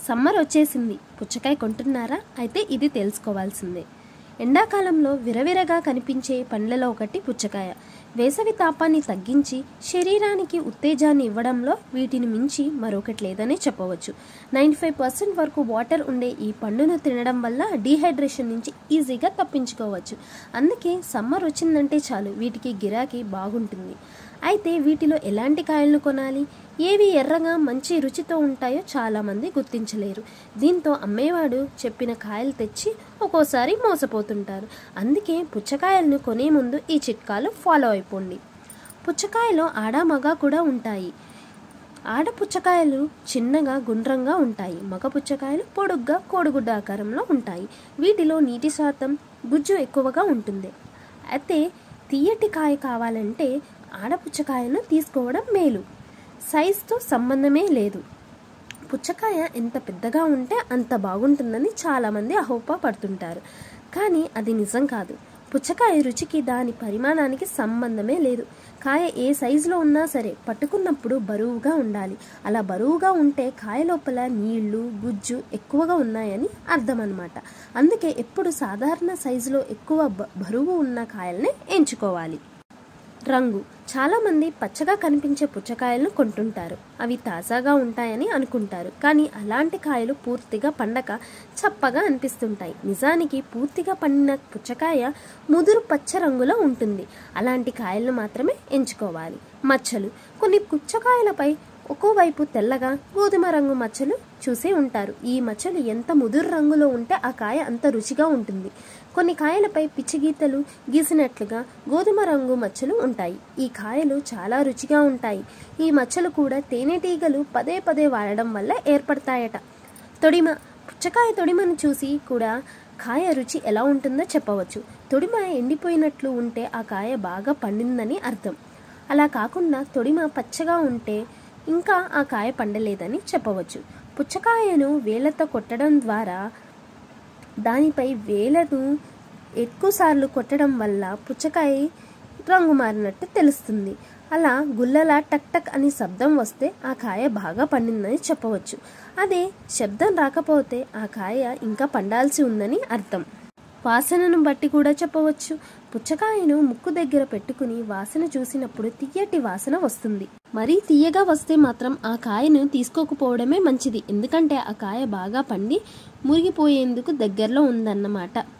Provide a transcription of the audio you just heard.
summer వచ్చేసింది పుచ్చకాయ కొంటున్నారా అయితే ఇది తెలుసుకోవాల్సిందే ఎండాకాలంలో విరవిరగా కనిపించే పండ్లలో ఒకటి పుచ్చకాయ వేసవి తాపాన్ని తగ్గించి శరీరానికి ఉత్తేజాన్ని ఇవ్వడంలో వీటిని మించి మరొకటి లేదనే చెప్పవచ్చు నైంటీ ఫైవ్ పర్సెంట్ వరకు వాటర్ ఉండే ఈ పండును తినడం వల్ల డీహైడ్రేషన్ నుంచి ఈజీగా తప్పించుకోవచ్చు అందుకే సమ్మర్ వచ్చిందంటే చాలు వీటికి గిరాకీ బాగుంటుంది అయితే వీటిలో ఎలాంటి కాయలను కొనాలి ఏవి ఎర్రగా మంచి రుచితో ఉంటాయో చాలామంది గుర్తించలేరు దీంతో అమ్మేవాడు చెప్పిన కాయలు తెచ్చి ఒక్కోసారి మోసపోతుంటారు అందుకే పుచ్చకాయలను కొనే ముందు ఈ చిట్కాలు ఫాలో అయిపోండి పుచ్చకాయలో ఆడ మగ కూడా ఉంటాయి ఆడ పుచ్చకాయలు చిన్నగా గుండ్రంగా ఉంటాయి మగ పుచ్చకాయలు పొడుగ్గా కోడిగుడ్డ ఆకారంలో ఉంటాయి వీటిలో నీటి శాతం గుజ్జు ఎక్కువగా ఉంటుంది అయితే తీయటి కాయ కావాలంటే ఆడపుచ్చకాయను తీసుకోవడం మేలు సైజుతో సంబంధమే లేదు పుచ్చకాయ ఎంత పెద్దగా ఉంటే అంత బాగుంటుందని చాలామంది అహోప పడుతుంటారు కానీ అది నిజం కాదు పుచ్చకాయ రుచికి దాని పరిమాణానికి సంబంధమే లేదు కాయ ఏ సైజులో ఉన్నా సరే పట్టుకున్నప్పుడు బరువుగా ఉండాలి అలా బరువుగా ఉంటే కాయ లోపల నీళ్లు గుజ్జు ఎక్కువగా ఉన్నాయని అర్థం అనమాట అందుకే ఎప్పుడు సాధారణ సైజులో ఎక్కువ బ- బరువు ఉన్న కాయల్ని ఎంచుకోవాలి రంగు చాలామంది పచ్చగా కనిపించే పుచ్చకాయలను కొంటుంటారు అవి తాజాగా ఉంటాయని అనుకుంటారు కానీ అలాంటి కాయలు పూర్తిగా పండక చప్పగా అనిపిస్తుంటాయి నిజానికి పూర్తిగా పండిన పుచ్చకాయ ముదురు పచ్చ రంగులో ఉంటుంది అలాంటి కాయలను మాత్రమే ఎంచుకోవాలి మచ్చలు కొన్ని పుచ్చకాయలపై ఒక్కోవైపు తెల్లగా గోధుమ రంగు మచ్చలు చూసే ఉంటారు ఈ మచ్చలు ఎంత ముదురు రంగులో ఉంటే ఆ కాయ అంత రుచిగా ఉంటుంది కొన్ని కాయలపై పిచ్చి గీతలు గీసినట్లుగా గోధుమ రంగు మచ్చలు ఉంటాయి ఈ కాయలు చాలా రుచిగా ఉంటాయి ఈ మచ్చలు కూడా తేనెటీగలు పదే పదే వాడడం వల్ల ఏర్పడతాయట తొడిమ పుచ్చకాయ తొడిమను చూసి కూడా కాయ రుచి ఎలా ఉంటుందో చెప్పవచ్చు తొడిమ ఎండిపోయినట్లు ఉంటే ఆ కాయ బాగా పండిందని అర్థం అలా కాకుండా తొడిమ పచ్చగా ఉంటే ఇంకా ఆ కాయ పండలేదని చెప్పవచ్చు పుచ్చకాయను వేళ్లతో కొట్టడం ద్వారా దానిపై వేలను ఎక్కువసార్లు కొట్టడం వల్ల పుచ్చకాయ రంగు మారినట్టు తెలుస్తుంది అలా గుల్లలా టక్ టక్ అని శబ్దం వస్తే ఆ కాయ బాగా పండిందని చెప్పవచ్చు అదే శబ్దం రాకపోతే ఆ కాయ ఇంకా పండాల్సి ఉందని అర్థం వాసనను బట్టి కూడా చెప్పవచ్చు పుచ్చకాయను ముక్కు దగ్గర పెట్టుకుని వాసన చూసినప్పుడు తీయటి వాసన వస్తుంది మరీ తీయగా వస్తే మాత్రం ఆ కాయను తీసుకోకపోవడమే మంచిది ఎందుకంటే ఆ కాయ బాగా పండి మురిగిపోయేందుకు దగ్గరలో ఉందన్నమాట